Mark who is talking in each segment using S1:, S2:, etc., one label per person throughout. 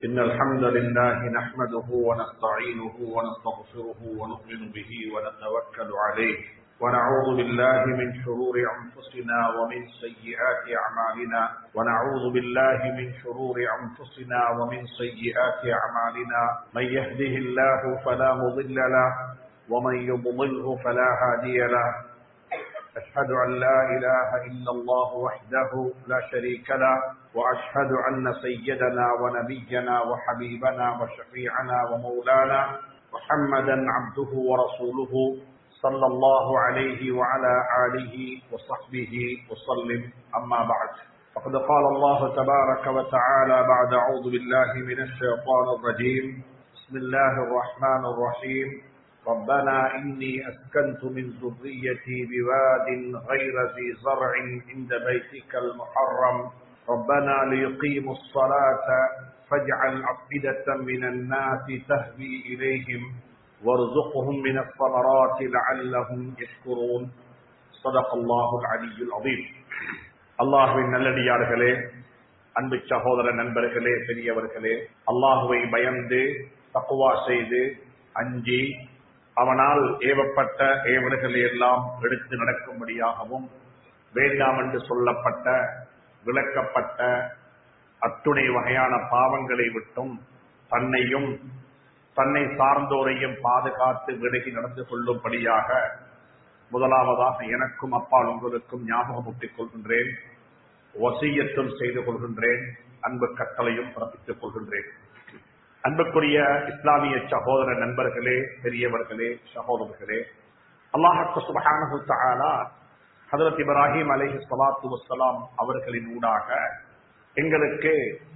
S1: إن الحمد لله نحمده ونستعينه ونستغفره ونؤمن به ونتوكل عليه ونعوذ بالله من شرور أنفسنا ومن سيئات أعمالنا ونعوذ بالله من شرور أنفسنا ومن سيئات أعمالنا من يهده الله فلا مضل له ومن يضلله فلا هادي له أشهد أن لا إله إلا الله وحده لا شريك له وأشهد أن سيدنا ونبينا وحبيبنا وشفيعنا ومولانا محمدا عبده ورسوله صلى الله عليه وعلى آله وصحبه وسلم أما بعد فقد قال الله تبارك وتعالى بعد أعوذ بالله من الشيطان الرجيم بسم الله الرحمن الرحيم ربنا إني أسكنت من ذريتي بواد غير ذي زرع عند بيتك المحرم ربنا ليقيموا الصلاة فاجعل أفئدة من الناس تهوي إليهم وارزقهم من الثمرات لعلهم يشكرون صدق الله العلي العظيم அல்லாஹுவின் நல்லடியார்களே அன்பு சகோதர நண்பர்களே பெரியவர்களே அல்லாஹுவை பயந்து தக்குவா செய்து அஞ்சி அவனால் ஏவப்பட்ட ஏவல்களை எல்லாம் எடுத்து நடக்கும்படியாகவும் வேண்டாம் என்று சொல்லப்பட்ட விளக்கப்பட்ட அத்துணை வகையான பாவங்களை விட்டும் தன்னையும் தன்னை சார்ந்தோரையும் பாதுகாத்து விலகி நடந்து கொள்ளும்படியாக முதலாவதாக எனக்கும் அப்பால் உங்களுக்கும் ஞாபகமூட்டிக் கொள்கின்றேன் வசியத்தும் செய்து கொள்கின்றேன் அன்பு கட்டளையும் பிறப்பித்துக் கொள்கின்றேன் அன்புக்குரிய இஸ்லாமிய சகோதர நண்பர்களே பெரியவர்களே சகோதரர்களே அல்லாஹு சுபஹானஹு தஆலா ஹதரத் இப்ராஹிம் அலைஹி ஸலாத்து வஸ்ஸலாம் அவர்களின் ஊடாக எங்களுக்கு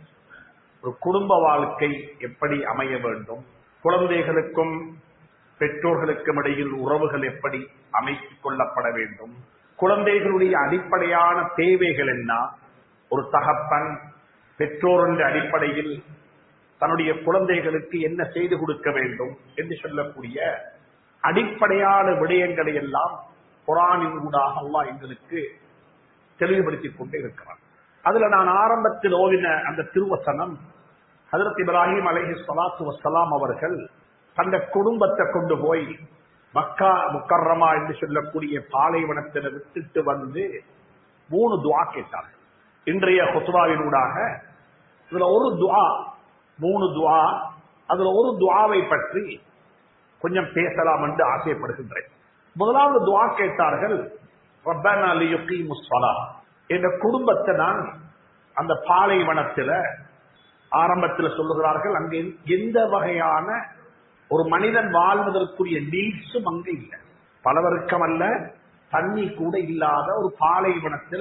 S1: ஒரு குடும்ப வாழ்க்கை எப்படி அமைய வேண்டும் குழந்தைகளுக்கும் பெற்றோர்களுக்கும் இடையில் உறவுகள் எப்படி அமைத்துக் கொள்ளப்பட வேண்டும் குழந்தைகளுடைய அடிப்படையான தேவைகள் என்ன ஒரு தகப்பன் பெற்றோர் அடிப்படையில் தன்னுடைய குழந்தைகளுக்கு என்ன செய்து கொடுக்க வேண்டும் என்று சொல்லக்கூடிய அடிப்படையான விடயங்களை எல்லாம் குரானின் ஊடாக அல்லா எங்களுக்கு தெளிவுபடுத்திக் கொண்டே இருக்கிறார் அதுல நான் ஆரம்பத்தில் ஓதின அந்த திருவசனம் ஹதரத் இப்ராஹிம் அலஹி சலாத்து வசலாம் அவர்கள் தந்த குடும்பத்தை கொண்டு போய் மக்கா முக்கர்ரமா என்று சொல்லக்கூடிய பாலைவனத்தில் விட்டுட்டு வந்து மூணு துவா கேட்டார்கள் இன்றைய ஹொசுவாவினூடாக இதுல ஒரு துவா மூணு துவா அதுல ஒரு துவாவை பற்றி கொஞ்சம் பேசலாம் என்று ஆசைப்படுகின்றேன் முதலாவது துவா கேட்டார்கள் என்ற குடும்பத்தை நான் அந்த பாலைவனத்துல ஆரம்பத்தில் சொல்லுகிறார்கள் அங்கே எந்த வகையான ஒரு மனிதன் வாழ்வதற்குரிய நீட்ஸும் அங்க இல்லை பலவருக்கம் அல்ல தண்ணி கூட இல்லாத ஒரு பாலைவனத்தில்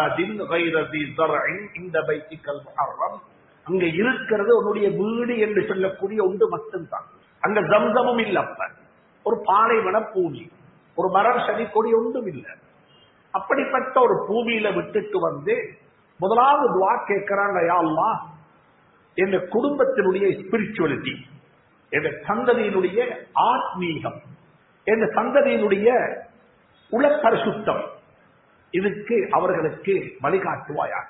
S1: இந்த பைத்திக்கல் அங்க இருக்கிறது உன்னுடைய வீடு என்று சொல்லக்கூடிய ஒன்று மட்டும்தான் அங்க ஜம்சமும் இல்லப்ப ஒரு பாலைவன பூமி ஒரு மரம் செடி கொடி ஒன்றும் இல்லை அப்படிப்பட்ட ஒரு பூமியில விட்டுட்டு வந்து முதலாவது துவா கேட்கிறாங்க யாழ்லா என் குடும்பத்தினுடைய ஸ்பிரிச்சுவலிட்டி என் சந்ததியினுடைய ஆத்மீகம் என் சந்ததியினுடைய உலப்பரிசுத்தம் இதுக்கு அவர்களுக்கு வழிகாட்டுவாயாக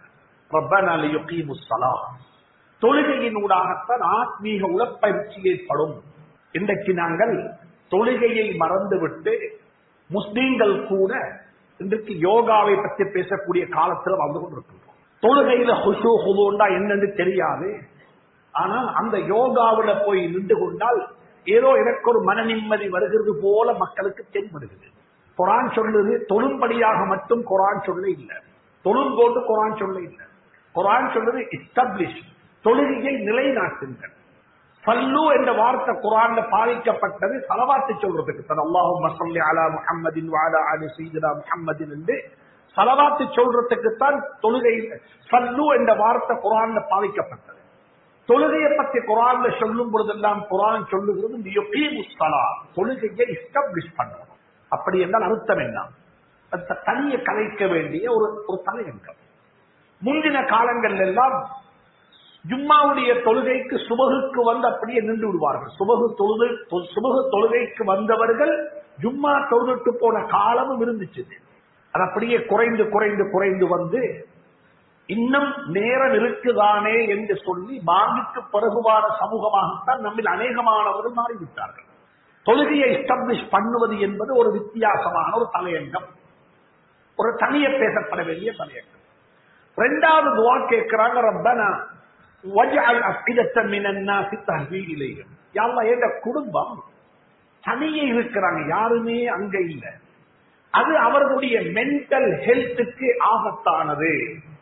S1: தொழுகையினூடாகத்தான் ஆத்மீக உழப்பயிற்சி ஏற்படும் இன்றைக்கு நாங்கள் தொழுகையை மறந்துவிட்டு முஸ்லீம்கள் கூட இன்றைக்கு யோகாவை பற்றி பேசக்கூடிய காலத்தில் வந்து கொண்டிருக்கின்றோம் தொழுகையில ஹுசு ஹுதுண்டா என்னன்னு தெரியாது ஆனால் அந்த யோகாவில போய் நின்று கொண்டால் ஏதோ எனக்கு ஒரு மன நிம்மதி வருகிறது போல மக்களுக்கு தென்படுகிறது குரான் சொல்லுது தொழும்படியாக மட்டும் குரான் சொல்ல இல்லை தொழும் போட்டு குரான் சொல்ல இல்லை குரான் சொல்றது எஸ்டாப்ளிஷ் தொழுகையை நிலைநாட்டுங்கள் சல்லு என்ற வார்த்தை குரான்ல பாதிக்கப்பட்டது சலவாத்து சொல்றதுக்கு தன் அல்லாஹும் மசல்லி அலா முஹம்மதின் வாலா அலி சீதனா முஹம்மதின் என்று சலவாத்து சொல்றதுக்குத்தான் தொழுகை சல்லு என்ற வார்த்தை குரான்ல பாதிக்கப்பட்டது தொழுகையை பற்றி குரான்ல சொல்லும் பொழுதெல்லாம் குரான் சொல்லுகிறது தொழுகையை எஸ்டாப்ளிஷ் பண்ணணும் அப்படி என்றால் அர்த்தம் என்ன தனிய கலைக்க வேண்டிய ஒரு ஒரு தலையங்கம் முந்தின காலங்கள் எல்லாம் ஜும்மாவுடைய தொழுகைக்கு சுபகுக்கு வந்து அப்படியே நின்று விடுவார்கள் சுபகு தொழுது சுபகு தொழுகைக்கு வந்தவர்கள் ஜும்மா தொழுதுட்டு போன காலமும் இருந்துச்சு அது அப்படியே குறைந்து குறைந்து குறைந்து வந்து இன்னும் நேரம் இருக்குதானே என்று சொல்லி பாங்குக்கு பிறகுவார சமூகமாகத்தான் நம்மில் அநேகமானவர்கள் மாறிவிட்டார்கள் தொழுகையை எஸ்டாப்ளிஷ் பண்ணுவது என்பது ஒரு வித்தியாசமான ஒரு தலையங்கம் ஒரு தனிய பேசப்பட வேண்டிய தலையங்கம் ரெண்டாவது துவா கேட்கிறாங்க ரப்பனா வஜ்அல் அஃபிதத்த மினன் நாஸி தஹ்வி இலைஹிம் யா அல்லாஹ் என்ற குடும்பம் தனியே இருக்கிறாங்க யாருமே அங்க இல்ல அது அவர்களுடைய மென்டல் ஹெல்த்துக்கு ஆபத்தானது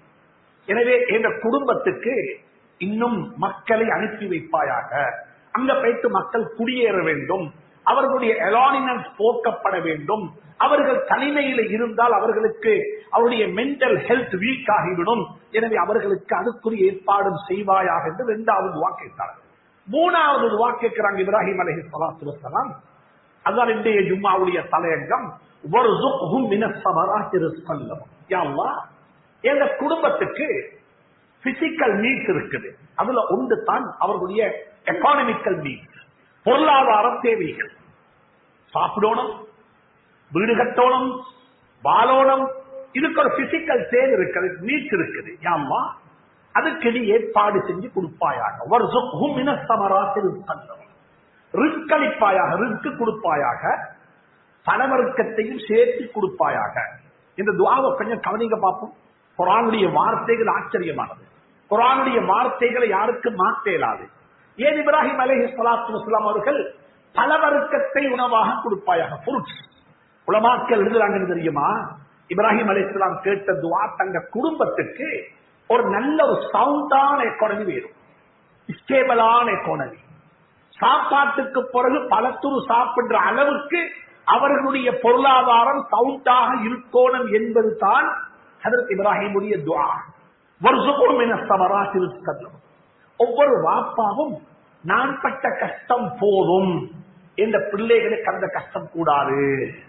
S1: எனவே என்ற குடும்பத்துக்கு இன்னும் மக்களை அனுப்பி வைப்பாயாக அங்க போயிட்டு மக்கள் குடியேற வேண்டும் அவர்களுடைய எலானினன்ஸ் போக்கப்பட வேண்டும் அவர்கள் தனிமையில இருந்தால் அவர்களுக்கு அவருடைய மென்டல் ஹெல்த் வீக் ஆகிவிடும் எனவே அவர்களுக்கு அதுக்குரிய ஏற்பாடும் செய்வாயாக என்று இரண்டாவது துவா கேட்டார்கள் மூணாவது துவா கேட்கிறாங்க இப்ராஹிம் அலஹி சலாத்து வசலாம் அதான் இன்றைய ஜும்மாவுடைய தலையங்கம் وَارْزُقْهُمْ مِنَ الثَّمَرَاتِ رِزْقًا لَهُمْ யா அல்லாஹ் எங்க குடும்பத்துக்கு பிசிக்கல் நீட்ஸ் இருக்குது அதுல ஒன்று தான் அவர்களுடைய எக்கானமிக்கல் நீட்ஸ் பொருளாதார தேவைகள் சாப்பிடணும் வீடு கட்டணும் வாழணும் இதுக்கு ஒரு பிசிக்கல் தேவை இருக்கிறது நீட்ஸ் இருக்குது யாம்மா அதுக்கு நீ ஏற்பாடு செஞ்சு கொடுப்பாயாக வர்சுக்கும் இனசமராசில் ரிஸ்களிப்பாயாக ரிஸ்க் கொடுப்பாயாக பணவர்க்கத்தையும் சேர்த்து கொடுப்பாயாக இந்த துவாவை கொஞ்சம் கவனிங்க பார்ப்போம் குரானுடைய வார்த்தைகள் ஆச்சரியமானது குரானுடைய வார்த்தைகளை யாருக்கும் மாற்ற இயலாது ஏன் இப்ராஹிம் அலஹி சலாத்து வஸ்லாம் அவர்கள் பலவர்க்கத்தை உணவாக கொடுப்பாயாக புருட்ஸ் உலமாக்கள் எழுதுறாங்கன்னு தெரியுமா இப்ராஹிம் அலி இஸ்லாம் கேட்ட துவா தங்க குடும்பத்துக்கு ஒரு நல்ல ஒரு சவுண்டான எக்கானமி வேணும் ஸ்டேபிளான எக்கானமி சாப்பாட்டுக்கு பிறகு பலத்துரு சாப்பிடுற அளவுக்கு அவர்களுடைய பொருளாதாரம் சவுண்டாக இருக்கணும் என்பது தான் ஹதரத் இப்ராஹிமுடைய துவா வருஷமும் என சமராசில் ஒவ்வொரு வாப்பாவும் நான் பட்ட கஷ்டம் போதும் என்ற பிள்ளைகளுக்கு அந்த கஷ்டம் கூடாது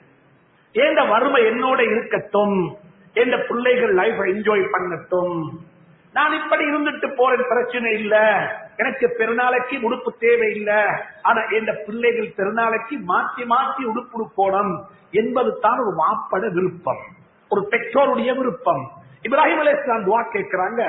S1: என்ற வறுமை என்னோட இருக்கட்டும் என்ற பிள்ளைகள் லைஃப் என்ஜாய் பண்ணட்டும் நான் இப்படி இருந்துட்டு போறேன் பிரச்சனை இல்ல எனக்கு பெருநாளைக்கு உடுப்பு தேவையில்லை ஆனா என் பிள்ளைகள் பெருநாளைக்கு மாற்றி மாற்றி உடுப்பு போடும் என்பது தான் ஒரு மாப்பட விருப்பம் ஒரு பெற்றோருடைய விருப்பம் இப்ராஹிம் அலி இஸ்லாம் துவா கேட்கிறாங்க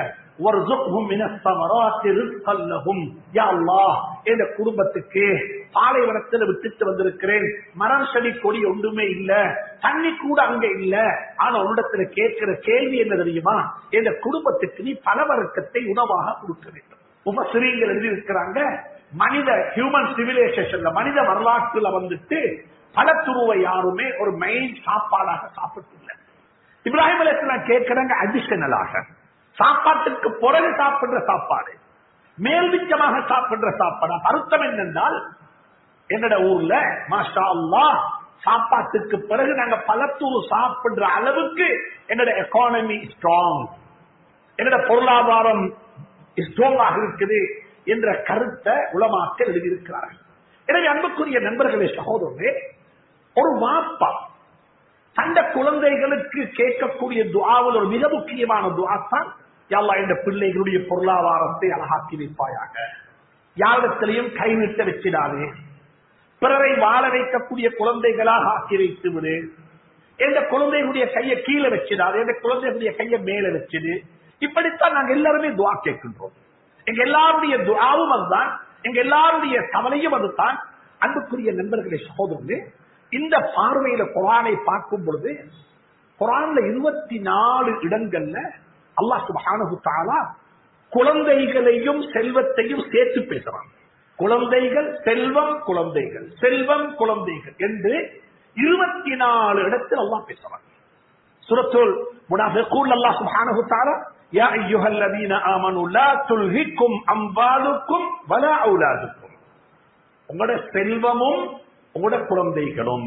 S1: என்ற குடும்பத்துக்கு பாலைவனத்தில் விட்டுட்டு வந்திருக்கிறேன் மரம் செடி கொடி ஒன்றுமே இல்ல தண்ணி கூட அங்க இல்ல ஆனா உன்னிடத்துல கேட்கிற கேள்வி என்ன தெரியுமா என்ற குடும்பத்துக்கு நீ பலவர்க்கத்தை உணவாக கொடுக்க வேண்டும் உபசிரியங்கள் எழுதியிருக்கிறாங்க மனித ஹியூமன் சிவிலைசேஷன்ல மனித வரலாற்றுல வந்துட்டு பல துருவை யாருமே ஒரு மெயின் சாப்பாடாக சாப்பிட்டு இப்ராஹிம் அலிஸ்லாம் கேட்கிறாங்க அடிஷனலாக சாப்பாட்டுக்கு பிறகு சாப்பிடுற சாப்பாடு மேல்விச்சமாக சாப்பிடுற சாப்பாடு அர்த்தம் என்னென்றால் என்னோட ஊர்ல மாஷா அல்லா சாப்பாட்டுக்கு பிறகு நாங்க பலத்தூர் சாப்பிடுற அளவுக்கு என்னோட எக்கானமி ஸ்ட்ராங் என்னோட பொருளாதாரம் ஸ்ட்ராங்காக இருக்குது என்ற கருத்தை உளமாக்க எழுதியிருக்கிறார்கள் எனவே அன்புக்குரிய நண்பர்களே சகோதரரே ஒரு வாப்பா தந்த குழந்தைகளுக்கு கேட்கக்கூடிய துவாவில் ஒரு மிக முக்கியமான துவா தான் எல்லா இந்த பிள்ளைகளுடைய பொருளாதாரத்தை அழகாக்கி வைப்பாயாக யாரிடத்திலையும் கை நிறுத்த வச்சிடாது பிறரை வாழ வைக்கக்கூடிய குழந்தைகளாக ஆக்கி வைத்து விடு எந்த குழந்தைகளுடைய கையை கீழே வச்சிடாது எந்த குழந்தைகளுடைய கையை மேல வச்சிடு இப்படித்தான் நாங்க எல்லாருமே துவா கேட்கின்றோம் எங்க எல்லாருடைய துவாவும் அதுதான் எங்க எல்லாருடைய கவலையும் அதுதான் அன்புக்குரிய நண்பர்களே சகோதரர்களே இந்த பார்வையில குரானை பார்க்கும் பொழுது குரான்ல இருபத்தி நாலு இடங்கள்ல அல்லாஹ் சுபஹானஹு தஆலா குழந்தைகளையும் செல்வத்தையும் சேர்த்து பேசுறான் குழந்தைகள் செல்வம் குழந்தைகள் செல்வம் குழந்தைகள் என்று இருபத்தி நாலு இடத்தில் அல்லாஹ் பேசுறான் சுரத்துல் முனாஃபிகூன் அல்லாஹ் சுப்ஹானஹு தஆலா யா அய்யுஹல்லதீன ஆமனு லா துல்ஹிக்கும் அம்வாலுக்கும் வலா அவுலாதுக்கும் உங்களோட செல்வமும் உங்களோட குழந்தைகளும்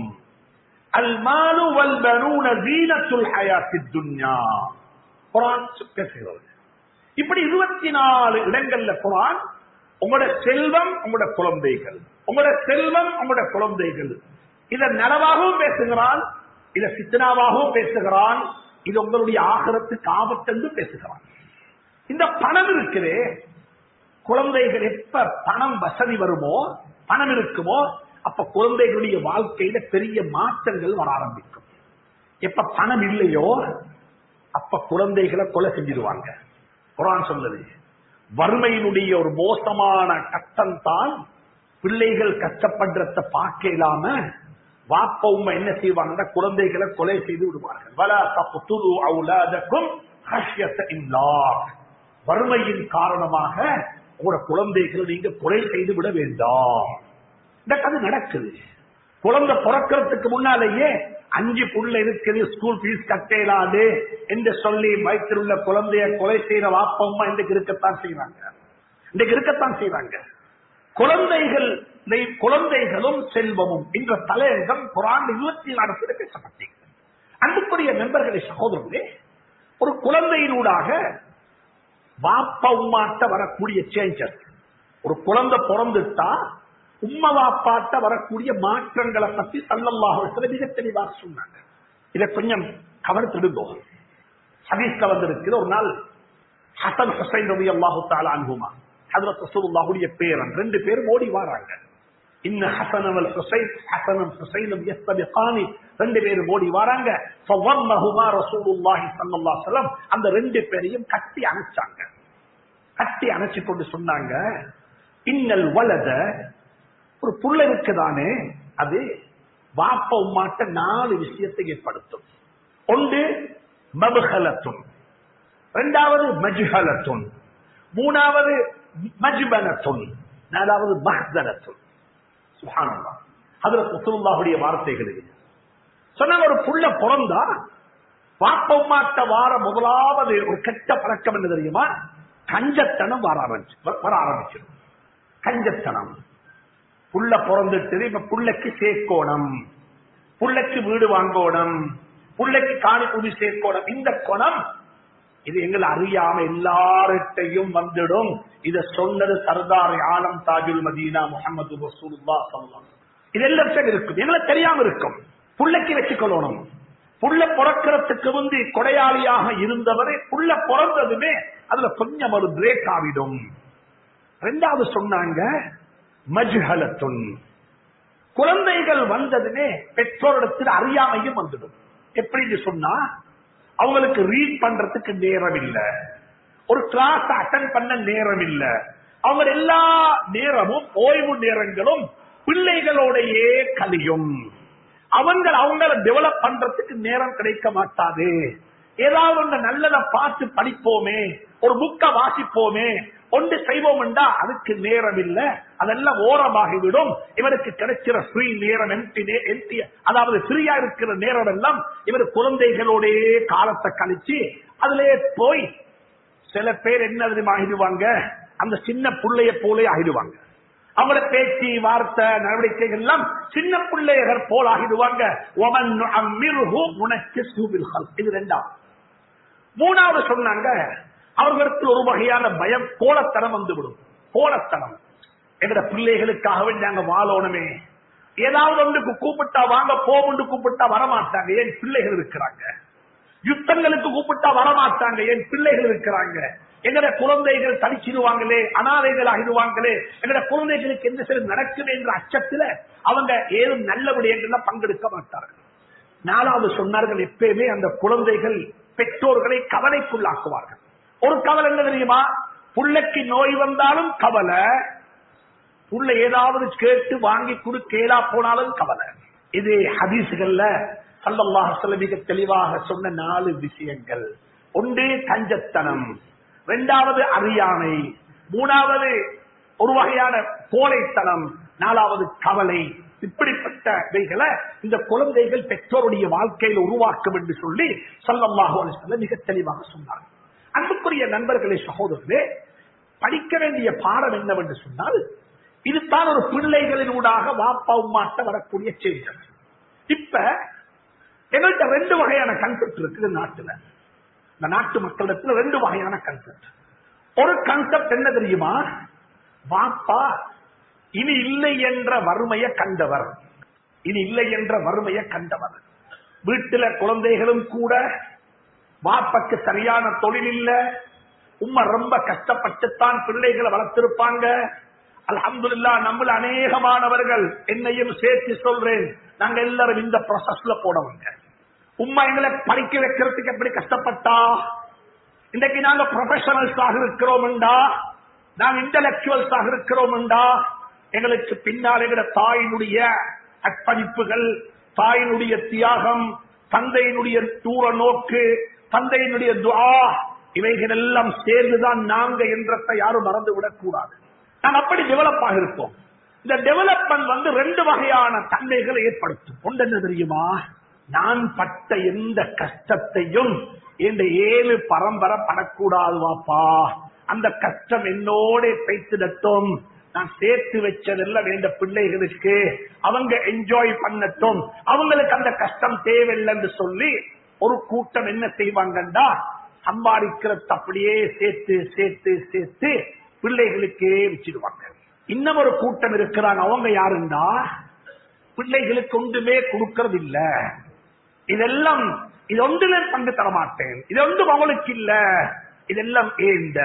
S1: அல்மாலு வல் பனூன ஜீனத்துல் ஹயாத்தித் துன்யா குர்ஆன் பேசுகிறது இப்படி இருபத்தி நாலு இடங்கள்ல குர்ஆன் உங்களோட செல்வம் உங்களோட குழந்தைகள் உங்களோட செல்வம் உங்களோட குழந்தைகள் இத நனவாகவும் பேசுகிறான் இத சித்தனாவாகவும் பேசுகிறான் இது உங்களுடைய ஆகரத்துக்கு ஆபத்தென்று பேசுகிறான் இந்த பணம் இருக்குதே குழந்தைகள் எப்ப பணம் வசதி வருமோ பணம் இருக்குமோ அப்ப குழந்தைகளுடைய வாழ்க்கையில பெரிய மாற்றங்கள் வர ஆரம்பிக்கும் எப்ப பணம் இல்லையோ அப்ப குழந்தைகளை கொலை செஞ்சிருவாங்க குரான் சொல்லுது வறுமையினுடைய ஒரு மோசமான கட்டம் தான் பிள்ளைகள் கஷ்டப்படுறத பார்க்க இல்லாம வாப்ப உண்மை என்ன செய்வாங்கன்னா குழந்தைகளை கொலை செய்து விடுவார்கள் வலா தப்துலு அவுலாதக்கும் ஹஷ்யத்த இம்லாக். வறுமையின் காரணமாக உங்களோட குழந்தைகளை நீங்க கொலை செய்து விட வேண்டாம் இந்த கதை நடக்குது குழந்தை பிறக்கிறதுக்கு முன்னாலேயே அஞ்சு புள்ள இருக்குது ஸ்கூல் ஃபீஸ் கட்டேலாது என்று சொல்லி வயிற்றிலுள்ள குழந்தைய கொலை செய்யற வாப்பம்மா இன்றைக்கு இருக்கத்தான் செய்வாங்க இன்றைக்கு இருக்கத்தான் செய்வாங்க குழந்தைகள் குழந்தைகளும் செல்வமும் என்ற தலையங்கம் குரான் இருபத்தி நாலு பேசப்பட்டீங்க அன்புக்குரிய நண்பர்களை சகோதரர்களே ஒரு குழந்தையினூடாக வாப்பா உம்மாட்ட வரக்கூடிய சேஞ்சஸ் ஒரு குழந்தை பிறந்துட்டா உம்ம வாப்பாட்ட வரக்கூடிய மாற்றங்களை பத்தி சல்லல்லாஹு மிக தெளிவாக சொன்னாங்க இதை கொஞ்சம் கவனித்திடுங்கோ ஹதீஸ்ல வந்திருக்குது ஒரு நாள் ஹசன் ஹுசைன் ரவி அல்லாஹு தாலா அன்புமா ஹதரத் ரசூலுல்லாஹுடைய பேரன் ரெண்டு பேரும் ஓடி வராங்க இன்ன ஹசன் அவல் ஹுசைன் ஹசனம் ஹுசைனும் யஸ்தபிகானி ரெண்டு பேரும் ஓடி வராங்க ஃபவன்னஹுமா ரசூலுல்லாஹி ஸல்லல்லாஹு அலைஹி வஸல்லம் அந்த ரெண்டு பேரையும் கட்டி அணைச்சாங்க கட்டி அணைச்சு கொண்டு சொன்னாங்க இன்னல் வலத ஒரு புள்ள இருக்குதானே அது வாப்ப உமாட்ட நாலு விஷயத்தை ஏற்படுத்தும் ஒன்று மபுகலத்தும் இரண்டாவது மஜ்ஹலத்துன் மூணாவது மஜ்பனத்துன் நாலாவது மஹ்தனத்துன் சுஹானல்லாஹ் அதுல ரசூலுல்லாஹுடைய வார்த்தைகள் இது சொன்னாங்க ஒரு புள்ள பிறந்தா வாப்ப உமாட்ட வார முதலாவது ஒரு கெட்ட பழக்கம் என்ன தெரியுமா கஞ்சத்தனம் வர ஆரம்பிச்சு வர ஆரம்பிச்சிடும் கஞ்சத்தனம் புள்ள பிறந்துட்டு இப்ப புள்ளைக்கு சேர்க்கோணம் புள்ளைக்கு வீடு வாங்கோணும் புள்ளைக்கு காணி புதி சேர்க்கோணம் இந்த குணம் இது எங்களை அறியாம எல்லார்ட்டையும் வந்துடும் இத சொன்னது சர்தார் ஆலம் தாஜுல் மதீனா முகமது ரசூலுல்லா சொல்லலாம் இது எல்லாத்தையும் இருக்கும் எங்களுக்கு தெரியாம இருக்கும் புள்ளைக்கு வச்சுக்கொள்ளணும் புள்ள பிறக்கிறதுக்கு வந்து கொடையாளியாக இருந்தவரே புள்ள பிறந்ததுமே அதுல கொஞ்சம் ஒரு பிரேக் ஆகிடும் ரெண்டாவது சொன்னாங்க மஜ்ஹலத்துன் குழந்தைகள் வந்ததுமே பெற்றோரிடத்தில் அறியாமையும் வந்துடும் எப்படின்னு சொன்னா அவங்களுக்கு ரீட் பண்றதுக்கு நேரம் இல்ல ஒரு கிளாஸ் அட்டன் பண்ண நேரம் இல்ல அவங்க எல்லா நேரமும் ஓய்வு நேரங்களும் பிள்ளைகளோடையே கலியும் அவங்க அவங்கள டெவலப் பண்றதுக்கு நேரம் கிடைக்க மாட்டாது ஏதாவது ஒன்று நல்லதை பார்த்து படிப்போமே ஒரு புக்க வாசிப்போமே ஒன்று செய்வோம் என்றா அதுக்கு நேரம் இல்ல அதெல்லாம் ஓரமாகிவிடும் இவருக்கு கிடைக்கிற ஃப்ரீ நேரம் empty நே- empty, அதாவது ஃப்ரீயா இருக்கிற நேரம் எல்லாம் இவர் குழந்தைகளோடே காலத்தை கழிச்சு அதிலே போய் சில பேர் என்ன தெரியுமா ஆகிடுவாங்க அந்த சின்ன பிள்ளைய போலே ஆகிடுவாங்க அவங்கள பேச்சு வார்த்தை நடவடிக்கைகள் எல்லாம் சின்ன பிள்ளையர் போல் ஆகிடுவாங்க ஒமன் நுஅம்மிருஹு நுனக்கிஸ்ஹு பில் ஹல்க். இது ரெண்டாவது மூணாவது சொன்னாங்க அவர்களிடத்தில் ஒரு வகையான பயம் கோலத்தனம் வந்துவிடும் கோலத்தனம் எங்கட பிள்ளைகளுக்காக வேண்டி நாங்க வாழணுமே ஏதாவது ஒன்றுக்கு கூப்பிட்டா வாங்க போமுண்டு கூப்பிட்டா வரமாட்டாங்க ஏன் பிள்ளைகள் இருக்கிறாங்க யுத்தங்களுக்கு கூப்பிட்டா வரமாட்டாங்க ஏன் பிள்ளைகள் இருக்கிறாங்க எங்கட குழந்தைகள் தடிச்சிடுவாங்களே அனாதைகள் ஆகிடுவாங்களே எங்கட குழந்தைகளுக்கு எந்த சில நடக்குது என்ற அச்சத்துல அவங்க ஏதும் நல்ல விடயங்கள்ல பங்கெடுக்க மாட்டார்கள் நாலாவது சொன்னார்கள் எப்பயுமே அந்த குழந்தைகள் பெற்றோர்களை கவலைக்குள்ளாக்குவார்கள் ஒரு கவலை என்ன தெரியுமா புள்ளைக்கு நோய் வந்தாலும் கவலை புள்ள ஏதாவது கேட்டு வாங்கி கொடு கேளா போனாலும் கவலை இது ஹதீசுகள்ல சல்லல்லாஹு அலைஹி வஸல்லம் மிக தெளிவாக சொன்ன நாலு விஷயங்கள் ஒன்று கஞ்சத்தனம் இரண்டாவது அறியாமை மூணாவது ஒரு வகையான கோழைத்தனம் நாலாவது கவலை இப்படிப்பட்டவைகளை இந்த குழந்தைகள் பெற்றோருடைய வாழ்க்கையில் உருவாக்கும் என்று சொல்லி சல்லல்லாஹு அலைஹி வஸல்லம் மிக தெளிவாக சொன்னார் அன்புக்குரிய நண்பர்களே சகோதரர்களே படிக்க வேண்டிய பாடம் என்னவென்று சொன்னால் இதுதான் ஒரு பிள்ளைகளின் ஊடாக வாப்பா உமாட்ட வரக்கூடிய செய்திகள் இப்ப எங்கள்கிட்ட ரெண்டு வகையான கன்செப்ட் இருக்குது நாட்டுல இந்த நாட்டு மக்களிடத்துல ரெண்டு வகையான கன்செப்ட் ஒரு கன்செப்ட் என்ன தெரியுமா வாப்பா இனி இல்லை என்ற வறுமையை கண்டவர் இனி இல்லை என்ற வறுமையை கண்டவர் வீட்டுல குழந்தைகளும் கூட வாப்பக்கு சரியான தொழில் இல்ல உம்மா ரொம்ப கஷ்டப்பட்டுத்தான் பிள்ளைகளை வளர்த்திருப்பாங்க அல்ஹம்துலில்லா நம்மள அநேகமானவர்கள் என்னையும் சேர்த்து சொல்றேன் நாங்க எல்லாரும் இந்த ப்ராசஸ்ல போனவங்க உம்மா எங்களை படிக்க வைக்கிறதுக்கு எப்படி கஷ்டப்பட்டா இன்றைக்கு நாங்க ப்ரொஃபஷனல்ஸாக இருக்கிறோம்டா நாங்க இன்டலெக்சுவல்ஸாக இருக்கிறோம்டா எங்களுக்கு பின்னால் எங்கட தாயினுடைய அர்ப்பணிப்புகள் தாயினுடைய தியாகம் தந்தையினுடைய தூர நோக்கு தந்தையினுடைய துஆ இவைகள் எல்லாம் சேர்ந்துதான் நாங்க என்றத்தை யாரும் மறந்து விடக்கூடாது நான் அப்படி டெவலப் ஆகிருப்போம் இந்த டெவலப்மெண்ட் வந்து ரெண்டு வகையான தன்மைகளை ஏற்படுத்தும் ஒன்று என்ன தெரியுமா நான் பட்ட எந்த கஷ்டத்தையும் இந்த ஏழு பரம்பரை படக்கூடாது வாப்பா அந்த கஷ்டம் என்னோட பேசிடட்டும் நான் சேர்த்து வச்சதெல்லாம் வேண்ட பிள்ளைகளுக்கு அவங்க என்ஜாய் பண்ணட்டும் அவங்களுக்கு அந்த கஷ்டம் தேவையில்லைன்னு சொல்லி ஒரு கூட்டம் என்ன செய்வாங்கண்டா சம்பாதிக்கிறது அப்படியே சேர்த்து சேர்த்து சேர்த்து பிள்ளைகளுக்கே வச்சிடுவாங்க இன்னும் ஒரு கூட்டம் இருக்கிறாங்க அவங்க யாருண்டா பிள்ளைகளுக்கு ஒன்றுமே கொடுக்கறது இல்ல இதெல்லாம் இது ஒன்றுல பங்கு தர மாட்டேன் இது ஒன்றும் அவங்களுக்கு இல்ல இதெல்லாம் ஏந்த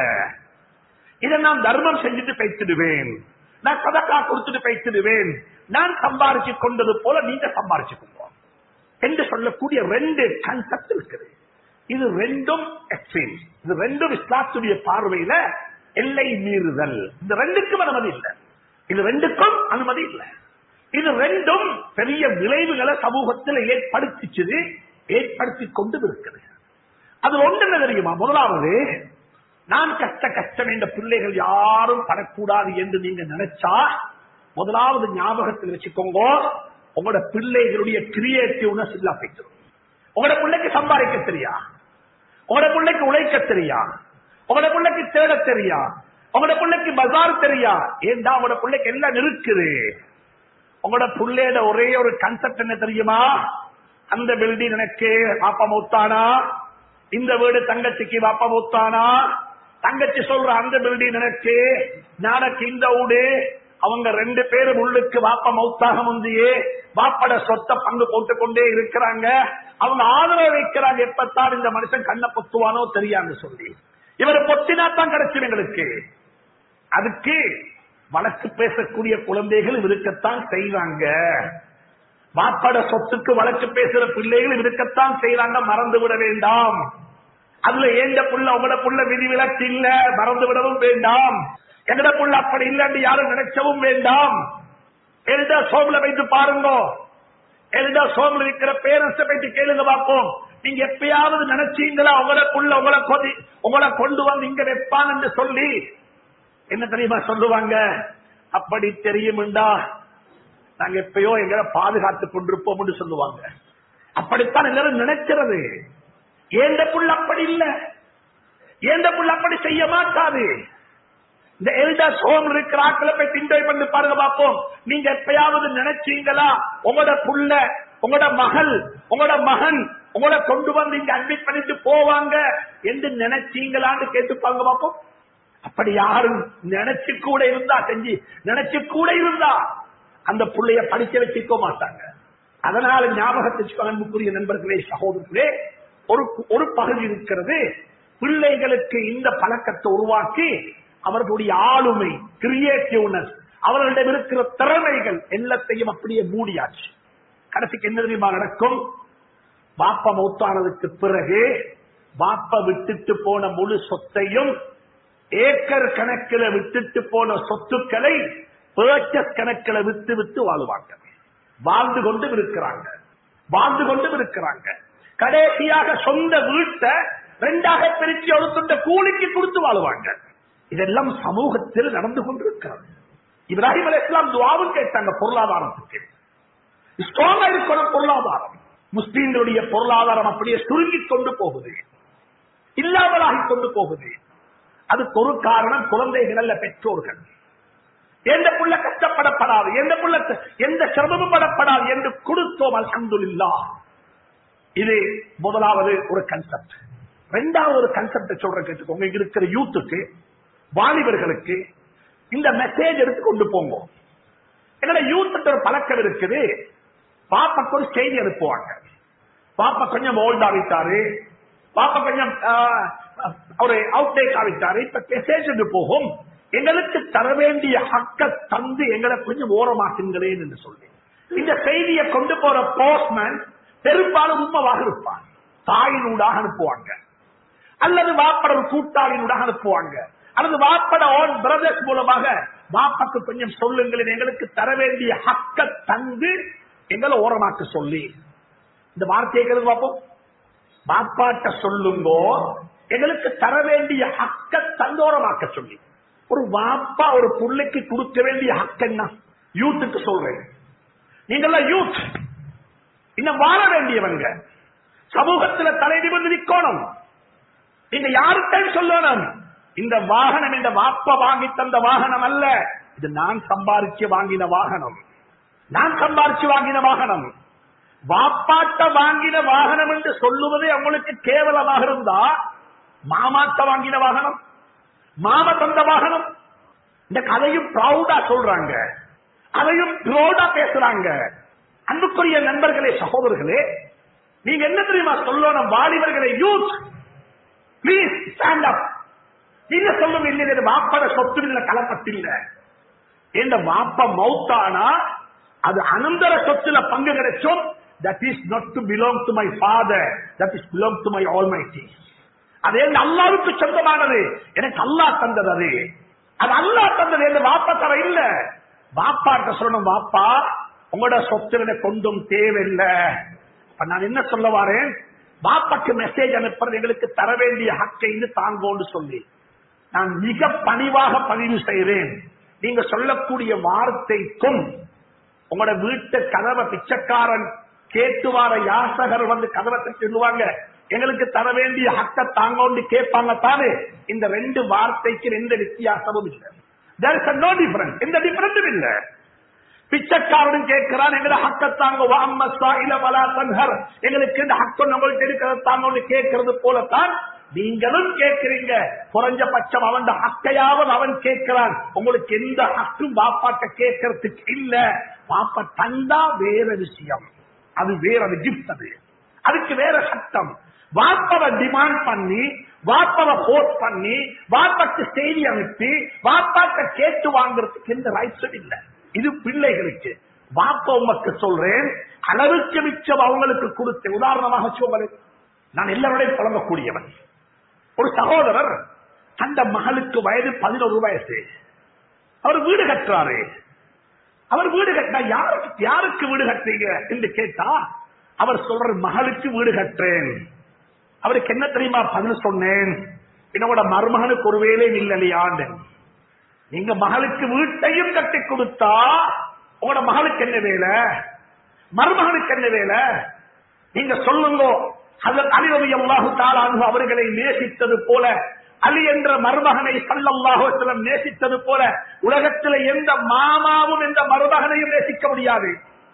S1: இதை நான் தர்மம் செஞ்சுட்டு பேசிடுவேன் நான் சதக்கா கொடுத்துட்டு பேசிடுவேன் நான் சம்பாரிச்சு கொண்டது போல நீங்க சம்பாரிச்சு கொள்வோம் என்று சொல்லக்கூடிய ரெண்டு கன்செப்ட் இருக்குது இது ரெண்டும் எக்ஸ்ட்ரீம் இது ரெண்டும் இஸ்லாத்துடைய பார்வையில எல்லை மீறுதல் இந்த ரெண்டுக்கும் அனுமதி இல்லை இது ரெண்டுக்கும் அனுமதி இல்லை இது ரெண்டும் பெரிய விளைவுகளை சமூகத்தில் ஏற்படுத்திச்சது ஏற்படுத்தி கொண்டு இருக்குது அது ஒன்று என்ன தெரியுமா முதலாவது நான் கஷ்ட கஷ்டம் என்ற பிள்ளைகள் யாரும் படக்கூடாது என்று நீங்க நினைச்சா முதலாவது ஞாபகத்தில் வச்சுக்கோங்க உங்களோட பிள்ளைகளுடைய கிரியேட்டிவ்னஸ் இல்ல போயிடும் உங்களோட பிள்ளைக்கு சம்பாதிக்க தெரியா உங்களோட பிள்ளைக்கு உழைக்க தெரியா உங்களோட பிள்ளைக்கு தேட தெரியா உங்களோட பிள்ளைக்கு பஜார் தெரியா ஏண்டா உங்களோட பிள்ளைக்கு எல்லாம் இருக்குது உங்களோட பிள்ளையோட ஒரே ஒரு கன்செப்ட் என்ன தெரியுமா அந்த பில்டிங் எனக்கு பாப்பா மூத்தானா இந்த வீடு தங்கச்சிக்கு பாப்பா மூத்தானா தங்கச்சி சொல்ற அந்த பில்டிங் எனக்கு நாளைக்கு இந்த வீடு அவங்க ரெண்டு பேரும் உள்ளுக்கு வாப்ப மௌத்தாக முந்தியே வாப்பட சொத்தை பங்கு போட்டுக் கொண்டே இருக்கிறாங்க அவங்க ஆதரவு வைக்கிறாங்க எப்பத்தான் இந்த மனுஷன் கண்ணை பொத்துவானோ தெரியான்னு சொல்லி இவர் பொத்தினா தான் கிடைக்கும் எங்களுக்கு அதுக்கு வழக்கு பேசக்கூடிய குழந்தைகள் இருக்கத்தான் செய்வாங்க வாப்பட சொத்துக்கு வழக்கு பேசுற பிள்ளைகள் இருக்கத்தான் செய்யறாங்க மறந்து விட வேண்டாம் அதுல ஏண்ட புள்ள உங்களோட புள்ள விதிவிலக்கு இல்ல மறந்து விடவும் வேண்டாம் எங்கட புள்ள அப்படி இல்லன்னு யாரும் நினைச்சவும் வேண்டாம் எழுத சோம்ல வைத்து பாருங்க எழுத சோம்ல இருக்கிற பேரண்ட்ஸ வைத்து கேளுங்க பார்ப்போம் நீங்க எப்பயாவது நினைச்சீங்களா உங்களோட புள்ள உங்களை கொதி உங்களை கொண்டு வந்து இங்க வைப்பான் என்று சொல்லி என்ன தெரியுமா சொல்லுவாங்க அப்படி தெரியும்டா நாங்க எப்பயோ எங்களை பாதுகாத்து கொண்டிருப்போம் சொல்லுவாங்க அப்படித்தான் எல்லாரும் நினைக்கிறது ஏந்த புள்ள அப்படி இல்ல ஏந்த புள்ள அப்படி செய்ய மாட்டாது இந்த எல்டர்ஸ் ஹோம் இருக்கிற ஆட்களை போய் திண்டை பண்ணி பாருங்க பார்ப்போம் நீங்க எப்பயாவது நினைச்சீங்களா உங்களோட புள்ள உங்களோட மகள் உங்களோட மகன் உங்களை கொண்டு வந்து இங்க அட்மிட் பண்ணிட்டு போவாங்க என்று நினைச்சீங்களான்னு கேட்டுப்பாங்க பார்ப்போம் அப்படி யாரும் நினைச்சு கூட இருந்தா செஞ்சு நினைச்சு கூட இருந்தா அந்த புள்ளைய படிக்க வச்சுக்க மாட்டாங்க அதனால ஞாபகத்தை அன்புக்குரிய நண்பர்களே சகோதரர்களே ஒரு ஒரு பகுதி இருக்கிறது பிள்ளைகளுக்கு இந்த பழக்கத்தை உருவாக்கி அவர்களுடைய ஆளுமை கிரியேட்டிவ்னஸ் அவர்களிடம் இருக்கிற திறமைகள் எல்லாத்தையும் அப்படியே மூடியாச்சு கடைசிக்கு என்ன தெரியுமா நடக்கும் பாப்பா மௌத்தானதுக்கு பிறகு பாப்பா விட்டுட்டு போன முழு சொத்தையும் ஏக்கர் கணக்கில் விட்டுட்டு போன சொத்துக்களை பேச்சஸ் கணக்கில் வித்து வித்து வாழுவாங்க வாழ்ந்து கொண்டும் இருக்கிறாங்க வாழ்ந்து கொண்டும் இருக்கிறாங்க கடைசியாக சொந்த வீட்டை ரெண்டாக பிரிச்சு ஒருத்துண்ட கூலிக்கு கொடுத்து வாழுவாங்க இதெல்லாம் சமூகத்தில் நடந்து கொண்டிருக்கிறது இப்ராஹிம் அலி இஸ்லாம் துவாவும் கேட்டாங்க பொருளாதாரத்துக்கு ஸ்ட்ராங்கா இருக்கணும் பொருளாதாரம் முஸ்லீம்களுடைய பொருளாதாரம் அப்படியே சுருங்கிக் கொண்டு போகுது இல்லாமலாகி கொண்டு போகுது அதுக்கு ஒரு காரணம் குழந்தைகள் அல்ல பெற்றோர்கள் எந்த புள்ள கஷ்டப்படப்படாது எந்த புள்ள எந்த சிரமமும் படப்படாது என்று கொடுத்தோம் அல்ஹம்துலில்லா இது முதலாவது ஒரு கன்செப்ட் ரெண்டாவது ஒரு கன்செப்ட் சொல்ற கேட்டுக்கோங்க இங்க இருக்கிற யூத்துக்கு வாலிபர்களுக்கு இந்த மெசேஜ் எடுத்து கொண்டு போங்க என்னோட யூத்துக்கு ஒரு பழக்கம் இருக்குது பாப்பாக்கு ஒரு செய்தி அனுப்புவாங்க பாப்பா கொஞ்சம் ஓல்ட் ஆகிட்டாரு பாப்பா கொஞ்சம் ஒரு அவுட்டேக் ஆகிட்டாரு இப்ப மெசேஜ் போகும் எங்களுக்கு தர வேண்டிய ஹக்க தந்து எங்களை கொஞ்சம் ஓரமாக்குங்களேன் என்று சொல்லி இந்த செய்தியை கொண்டு போற போஸ்ட்மேன் பெரும்பாலும் உண்மையாக இருப்பார் தாயினூடாக அனுப்புவாங்க அல்லது வாப்பட ஒரு கூட்டாளியினுடன் அனுப்புவாங்க அல்லது வாப்பட ஓன் பிரதர்ஸ் மூலமாக வாப்பாக்கு கொஞ்சம் சொல்லுங்கள் எங்களுக்கு தர வேண்டிய ஹக்க தந்து எங்களை ஓரமாக்க சொல்லி இந்த வார்த்தையை கேளுங்க பார்ப்போம் பாப்பாட்ட சொல்லுங்கோ எங்களுக்கு தர வேண்டிய ஹக்க தந்தோரமாக்க சொல்லி ஒரு வாப்பா ஒரு புள்ளைக்கு கொடுக்க வேண்டிய ஹக்க என்ன யூத்துக்கு சொல்றேன் நீங்கெல்லாம் யூத் இன்னும் வாழ வேண்டியவங்க சமூகத்துல தலை நிமிர்ந்து நிக்கணும் நீங்க யாருக்கும் சொல்லணும் இந்த வாகனம் இந்த வாப்ப வாங்கி தந்த வாகனம் அல்ல இது நான் சம்பாதிச்சு வாங்கின வாகனம் நான் சம்பாதிச்சு வாங்கின வாகனம் வாப்பாட்ட வாங்கின வாகனம் என்று சொல்லுவதே அவங்களுக்கு கேவலமாக இருந்தா மாமாட்ட வாங்கின வாகனம் மாம தந்த வாகனம் இந்த கதையும் ப்ரௌடா சொல்றாங்க அதையும் ப்ரௌடா பேசுறாங்க அன்புக்குரிய நண்பர்களே சகோதரர்களே நீங்க என்ன தெரியுமா சொல்லணும் வாலிபர்களே யூத் பிளீஸ் ஸ்டாண்ட் அப் நீங்க சொல்லும் இல்லை இது வாப்பட சொத்து இல்ல கலப்பத்தில்ல இந்த வாப்ப மௌத்தானா அது அனந்தர சொத்துல பங்கு கிடைச்சும் that is not to belong to my father that is belong to my all my அது என் அல்லாவுக்கு சொந்தமானது எனக்கு அல்லாஹ் தந்தது அது அது அல்லாஹ் தந்தது என் வாப்பா தர இல்ல வாப்பாட்ட சொல்லணும் வாப்பா உங்களோட சொத்து எனக்கு கொண்டும் தேவையில்லை அப்ப நான் என்ன சொல்ல வரேன் பாப்பாக்கு மெசேஜ் அனுப்புறது எங்களுக்கு தர வேண்டிய ஹக்கை தாங்கோன்னு சொல்லி நான் மிக பணிவாக பதிவு செய்கிறேன் நீங்க சொல்லக்கூடிய வார்த்தைக்கும் உங்களோட வீட்டு கதவை பிச்சைக்காரன் கேட்டு வார யாசகர் வந்து கதவை சொல்லுவாங்க எங்களுக்கு தர வேண்டிய ஹக்க தாங்கோண்டு கேட்பாங்க தானே இந்த ரெண்டு வார்த்தைக்கு எந்த வித்தியாசமும் இல்லை there is no difference எந்த டிஃபரன்ஸும் இல்லை பிச்சைக்காரனும் கேட்கிறான் எங்களை ஹக்கத்தாங்க வாம்மஸ்தா இல பலா தன்ஹர் எங்களுக்கு இந்த ஹக்கம் நம்மளுக்கு இருக்கிறது தாங்க கேட்கறது போலத்தான் நீங்களும் கேட்கிறீங்க குறைஞ்சபட்சம் அவன் ஹக்கையாவது அவன் கேட்கிறான் உங்களுக்கு எந்த ஹக்கும் பாப்பாட்ட கேட்கறதுக்கு இல்ல பாப்பா தந்தா வேற விஷயம் அது வேற அது கிஃப்ட் அது அதுக்கு வேற சட்டம் வாப்பவை டிமாண்ட் பண்ணி வாப்பவை போஸ்ட் பண்ணி வாப்பாக்கு செய்தி அனுப்பி வாப்பாட்ட கேட்டு வாங்குறதுக்கு எந்த ரைட்ஸும் இல்லை இது பிள்ளைகளுக்கு வாப்ப உமக்கு சொல்றேன் அளவுக்கு மிச்சம் அவங்களுக்கு கொடுத்த உதாரணமாக சொல்றேன் நான் எல்லாரோடையும் புலங்கக்கூடியவன் ஒரு சகோதரர் அந்த மகளுக்கு வயது பதினோரு வயசு அவர் வீடு கட்டுறாரு அவர் வீடு கட்டினா யாருக்கு யாருக்கு வீடு கட்டுறீங்க என்று கேட்டா அவர் சொல்ற மகளுக்கு வீடு கட்டுறேன் அவருக்கு என்ன தெரியுமா பதில் சொன்னேன் என்னோட மருமகனுக்கு ஒரு வேலை இல்லையாண்டு நீங்க மகளுக்கு வீட்டையும் கட்டி கொடுத்தா உங்களோட மகளுக்கு என்ன வேலை மருமகனுக்கு என்ன வேலை நீங்க சொல்லுங்க அலிரவி அல்லாஹு தாலானு அவர்களை நேசித்தது போல அலி என்ற மருமகனை சல்லல்லாஹுலம் நேசித்தது போல உலகத்தில் எந்த மாமாவும் எந்த மருமகனையும் நேசிக்க முடியாது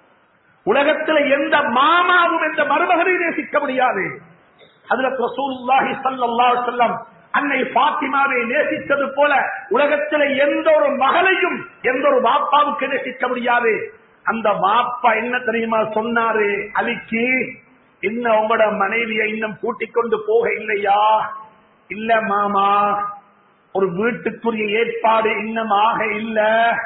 S1: உலகத்தில் எந்த மாமாவும் எந்த மருமகனையும் நேசிக்க முடியாது அதுல ரசூலுல்லாஹி ஸல்லல்லாஹு அலைஹி வஸல்லம் அன்னை பாத்திமாவை நேசித்தது போல உலகத்தில் எந்த ஒரு மகளையும் எந்த ஒரு வாப்பாவுக்கு நேசிக்க முடியாது அந்த வாப்பா என்ன தெரியுமா சொன்னாரு அலிக்கு இன்னும் உங்களோட மனைவியை இன்னும் கூட்டிக் கொண்டு போக இல்லையா இல்ல மாமா ஒரு வீட்டுக்குரிய ஏற்பாடு இன்னும் ஆக இல்ல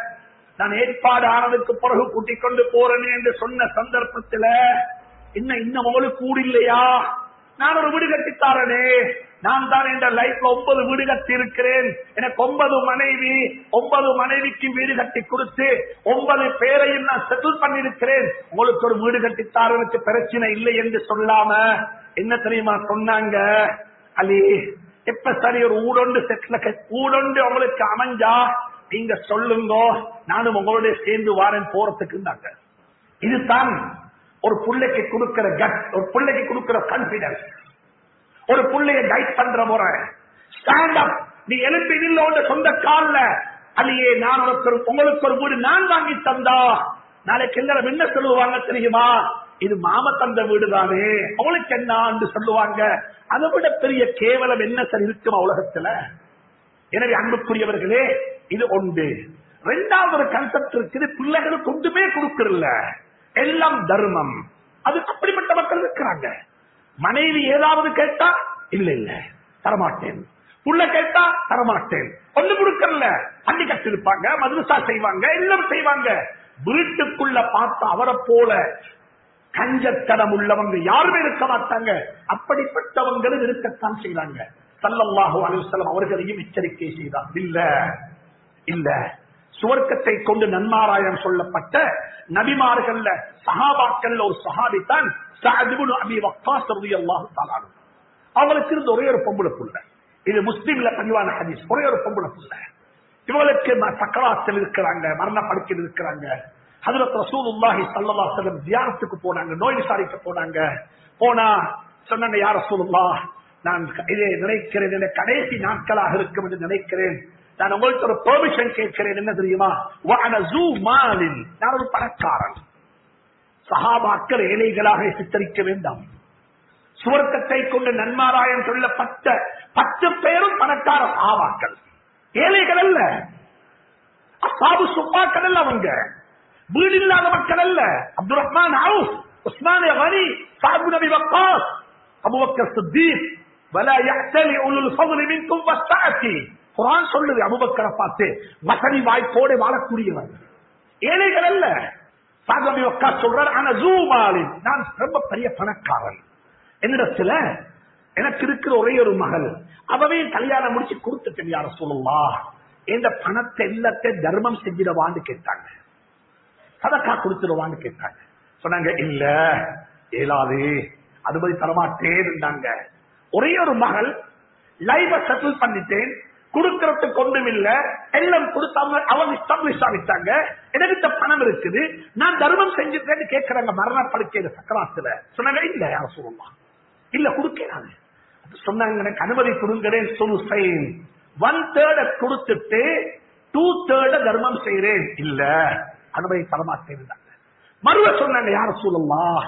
S1: நான் ஏற்பாடு ஆனதுக்கு பிறகு கூட்டிக் கொண்டு போறேன் என்று சொன்ன சந்தர்ப்பத்துல இன்னும் இன்னும் உங்களுக்கு கூடு இல்லையா நான் ஒரு வீடு கட்டித்தாரனே நான் தான் என்ற லைஃப்ல ஒன்பது வீடு கட்டி இருக்கிறேன் எனக்கு ஒன்பது மனைவி ஒன்பது மனைவிக்கு வீடு கட்டி கொடுத்து ஒன்பது பேரையும் நான் செட்டில் பண்ணிருக்கிறேன் உங்களுக்கு ஒரு வீடு கட்டித்தாரனுக்கு பிரச்சனை இல்லை என்று சொல்லாம என்ன தெரியுமா சொன்னாங்க அலி எப்ப சரி ஒரு ஊடொண்டு செட்டில் ஊடொண்டு உங்களுக்கு அமைஞ்சா நீங்க சொல்லுங்க நானும் உங்களோட சேர்ந்து வாரேன் போறதுக்கு இதுதான் ஒரு பிள்ளைக்கு கொடுக்கிற கட் ஒரு பிள்ளைக்கு கொடுக்கிற கான்பிடன்ஸ் ஒரு பிள்ளைய கைட் பண்ற முறை ஸ்டாண்ட் அப் நீ எழுப்பி நில்ல சொந்த கால்ல அதையே நான் உனக்கு ஒரு- உங்களுக்கு ஒரு வீடு நான் வாங்கி தந்தா நாளைக்கு எல்லாரும் என்ன சொல்லுவாங்க தெரியுமா இது மாம தந்த வீடு தானே அவளுக்கு என்ன என்று சொல்லுவாங்க அதை விட பெரிய கேவலம் என்ன சார் இருக்கும் உலகத்துல எனவே அன்புக்குரியவர்களே இது ஒன்று இரண்டாவது ஒரு கன்செப்ட் இருக்குது பிள்ளைகளுக்கு ஒன்றுமே கொடுக்கறதில்ல எல்லாம் தர்மம் அது அப்படிப்பட்ட மக்கள் இருக்கிறாங்க மனைவி ஏதாவது கேட்டா இல்ல இல்ல தரமாட்டேன் புள்ள கேட்டா தரமாட்டேன் ஒண்ணு கொடுக்கறல பள்ளி கட்டிருப்பாங்க மதுரசா செய்வாங்க எல்லாம் செய்வாங்க வீட்டுக்குள்ள பார்த்து அவரை போல கஞ்சத்தனம் உள்ளவங்க யாருமே இருக்க மாட்டாங்க அப்படிப்பட்டவங்களும் இருக்கத்தான் செய்வாங்க சல்லல்லாஹு அலைஹி வஸல்லம் அவர்களையும் எச்சரிக்கை செய்தார் இல்ல இல்ல சுவர்க்கத்தை கொண்டு நன்மாராயம் சொல்லப்பட்ட நபிமார்கள்ல சஹாபாக்கள்ல ஒரு சஹாபி தான் சஅத் இப்னு அபி வக்காஸ் ரலியல்லாஹு தஆலா அன்ஹு. அவங்களுக்கு இருந்த ஒரே ஒரு பொம்பளை புள்ள இது முஸ்லிம்ல பதிவான ஹதீஸ் ஒரே ஒரு பொம்பளை புள்ள இவங்களுக்கு ம- சக்கராத்தில் இருக்கிறாங்க மரண படுக்கையில் இருக்கிறாங்க ஹதரத் ரசூலுல்லாஹி ஸல்லல்லாஹு அலைஹி வஸல்லம் ஜியாரத்துக்கு போனாங்க நோய் விசாரிக்க போனாங்க போனா சொன்னாங்க யா ரசூலுல்லாஹ் நான் இதை நினைக்கிறேன் இந்த கடைசி நாட்களாக இருக்கும் என்று நினைக்கிறேன் நான் உங்கள்ட்ட ஒரு பெர்மிஷன் கேட்கிறேன் என்ன தெரியுமா வஅன ஸூ மாலின் நான் ஒரு பணக்காரன் சஹாபாக்கள் ஏழைகளாக சித்தரிக்க வேண்டாம் சுவர்க்கத்தை கொண்டு நன்மாராயம் சொல்லப்பட்ட பத்து பேரும் பணக்கார சஹாபாக்கள் ஏழைகள் அல்ல அசாபு சுப்பாக்கள் அல்ல அவங்க வீடு இல்லாத மக்கள் அல்ல அப்துல் ரஹ்மான் அவுஸ் உஸ்மான் கனி சாபு நபி வக்காஸ் அபுபக்கர் சித்தீக் ولا يأتل أولو الفضل منكم والسعة குர்ஆன் சொல்லுது அபூபக்கரை பார்த்து வசதி வாய்ப்போடு வாழக்கூடியவர் ஏழைகள் அல்ல சாகபி வக்கா சொல்றார் ஆனா ஜூமாலின் நான் ரொம்ப பெரிய பணக்காரன் என்னிடத்துல எனக்கு இருக்கிற ஒரே ஒரு மகள் அவவே கல்யாணம் முடிச்சு கொடுத்துட்டேன் யார சொல்லலா இந்த பணத்தை எல்லாத்தையும் தர்மம் செஞ்சிடவான்னு கேட்டாங்க சதக்கா கொடுத்துடுவான்னு கேட்டாங்க சொன்னாங்க இல்ல இயலாது அதுபடி தரமாட்டேன் இருந்தாங்க ஒரே ஒரு மகள் லைவ செட்டில் பண்ணிட்டேன் கொடுக்கறதுக்கு ஒன்றும் இல்ல எல்லாம் கொடுத்தாங்க அவங்க எஸ்டாப்ளிஷ் ஆகிட்டாங்க எனக்கு இந்த பணம் இருக்குது நான் தர்மம் செஞ்சுட்டேன்னு கேட்கிறாங்க மரண படுக்கையில சக்கராத்துல சொன்னாங்க இல்ல யார சொல்லலாம் இல்ல கொடுக்கிறாங்க சொன்னாங்க எனக்கு அனுமதி கொடுங்கிறேன் சொலுசைன் ஒன் தேர்ட கொடுத்துட்டு டூ தேர்ட தர்மம் செய்யறேன் இல்ல அனுமதி தரமாட்டேன் மறுவ சொன்னாங்க யார சொல்லலாம்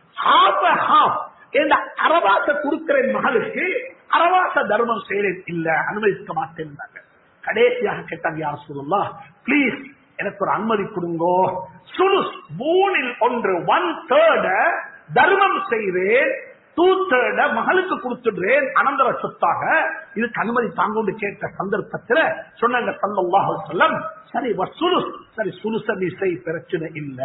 S1: ஹாஃப் ஹாஃப் இந்த அரவாச கொடுக்கிறேன் மகளுக்கு அரவாச தர்மம் செய்யறேன் இல்ல அனுமதிக்க மாட்டேன் கடைசியாக கேட்டாங்க யார் சொல்லலாம் ப்ளீஸ் எனக்கு ஒரு அனுமதி கொடுங்கோ சுலுஸ் மூணில் ஒன்று ஒன் தேர்ட தர்மம் செய்வேன் டூ தேர்ட மகளுக்கு கொடுத்துடுறேன் அனந்தர சொத்தாக இதுக்கு அனுமதி தாங்கொண்டு கேட்ட சந்தர்ப்பத்தில் சொன்னாங்க சல்லல்லாஹு அலைஹி வஸல்லம் சரி வசுலுஸ் சரி சுலுச நீ செய் பிரச்சனை இல்ல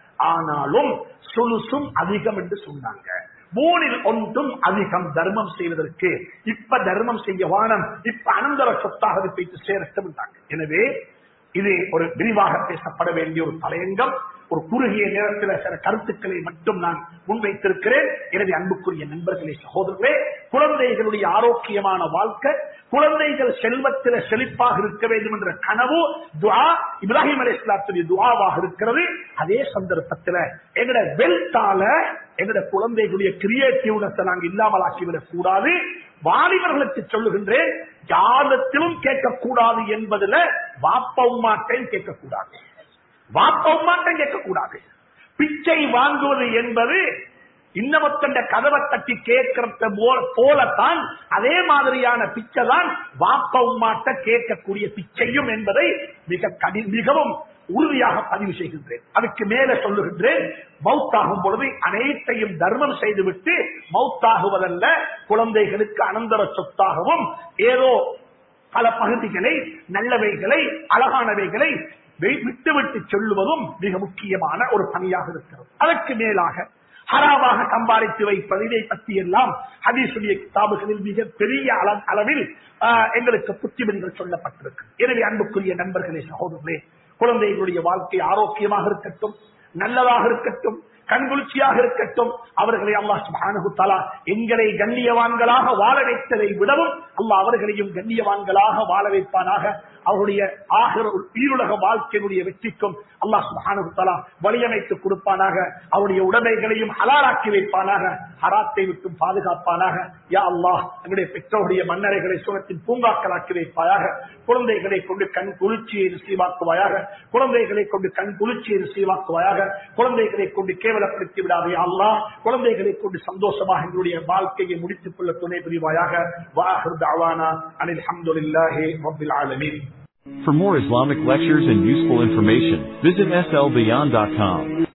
S1: ஆனாலும் சுலுசும் அதிகம் என்று சொன்னாங்க மூணில் ஒன்றும் அதிகம் தர்மம் செய்வதற்கு இப்ப தர்மம் செய்ய வானம் இப்ப அனந்தர சொத்தாக அதை போயிட்டு சேரட்டும் எனவே இது ஒரு விரிவாக பேசப்பட வேண்டிய ஒரு தலையங்கம் ஒரு குறுகிய நேரத்தில் சில கருத்துக்களை மட்டும் நான் முன்வைத்திருக்கிறேன் எனவே அன்புக்குரிய நண்பர்களே சகோதரர்களே குழந்தைகளுடைய ஆரோக்கியமான வாழ்க்கை குழந்தைகள் செல்வத்தில் செழிப்பாக இருக்க வேண்டும் என்ற கனவு துவா இப்ராஹிம் அலி இஸ்லாத்துடைய துவாவாக இருக்கிறது அதே சந்தர்ப்பத்தில் எங்கட வெல்த்தால எங்கட குழந்தைகளுடைய கிரியேட்டிவ்னஸ் நாங்க இல்லாமல் ஆக்கிவிடக் கூடாது வாலிபர்களுக்கு சொல்லுகின்றேன் யாதத்திலும் கேட்கக்கூடாது என்பதுல வாப்பவுமாட்டையும் கேட்கக்கூடாது வாப்பவுமாட்டம் கேட்கக்கூடாது பிச்சை வாங்குவது என்பது இன்னமத்தண்ட கதவை தட்டி கேட்கறத போலத்தான் அதே மாதிரியான பிச்சை தான் வாப்பவுமாட்ட கேட்கக்கூடிய பிச்சையும் என்பதை மிக கடி மிகவும் உறுதியாக பதிவு செய்கின்றேன் அதுக்கு மேல சொல்லுகின்றேன் மவுத்தாகும் பொழுது அனைத்தையும் தர்மம் செய்துவிட்டு மவுத்தாகுவதல்ல குழந்தைகளுக்கு அனந்தர சொத்தாகவும் ஏதோ பல பகுதிகளை நல்லவைகளை அழகானவைகளை விட்டுவிட்டு சொல்லுவதும் மிக முக்கியமான ஒரு பணியாக இருக்கிறது அதற்கு மேலாக ஹராமாக சம்பாதித்து வைப்பது இதை பற்றி எல்லாம் ஹதீசுடைய கிதாபுகளில் மிக பெரிய அளவில் எங்களுக்கு புத்திமதிகள் சொல்லப்பட்டிருக்கு எனவே அன்புக்குரிய நண்பர்களே சகோதரர்களே குழந்தைகளுடைய வாழ்க்கை ஆரோக்கியமாக இருக்கட்டும் நல்லதாக இருக்கட்டும் கண்குளிர்ச்சியாக இருக்கட்டும் அவர்களை அல்லாஹ் சுப்ஹானஹு தஆலா எங்களை கண்ணியவான்களாக வாழ வைத்ததை விடவும் அல்லாஹ் அவர்களையும் கண்ணியவான்களாக வாழ வைப்பானாக அவருடைய ஆகிற உயிருலக வாழ்க்கையினுடைய வெற்றிக்கும் அல்லாஹ் சுப்ஹானஹு தஆலா வழியமைத்து கொடுப்பானாக அவருடைய உடைமைகளையும் ஹலாலாக்கி வைப்பானாக ஹராத்தை விட்டும் பாதுகாப்பானாக யா அல்லாஹ் எங்களுடைய பெற்றோருடைய மன்னரைகளை சுகத்தின் பூங்காக்களாக்கி வைப்பாயாக குழந்தைகளை கொண்டு கண் குளிர்ச்சியை நசீவாக்குவாயாக குழந்தைகளை கொண்டு கண் குளிர்ச்சியை நசீவாக்குவாயாக குழந்தைகளை கொண்டு கேவலப்படுத்தி விடாதே அல்லா குழந்தைகளை கொண்டு சந்தோஷமாக எங்களுடைய வாழ்க்கையை முடித்துக் கொள்ள துணை புரிவாயாக வாஹர் தாவானா அனில் அஹமதுல்லாஹி ரபில் ஆலமீன்
S2: For more Islamic lectures and useful information, visit slbeyond.com.